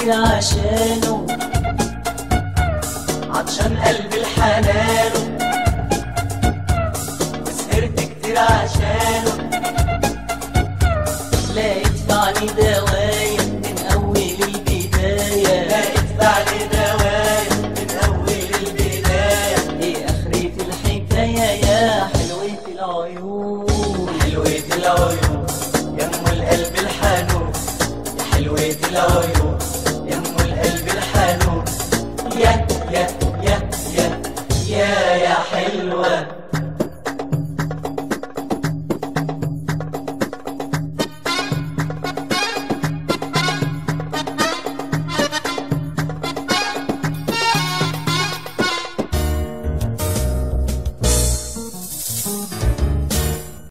كتير عشانه عطشان قلبي الحنانه وسهرت كتير عشانه لقيت فعني دوايا من أول البداية لقيت بعد دوايا من أول البداية إيه آخرة الحكاية يا حلوة العيون حلوة العيون يم القلب الحنون يا حلوة العيون يم القلب الحنون يا يا يا يا يا يا حلوة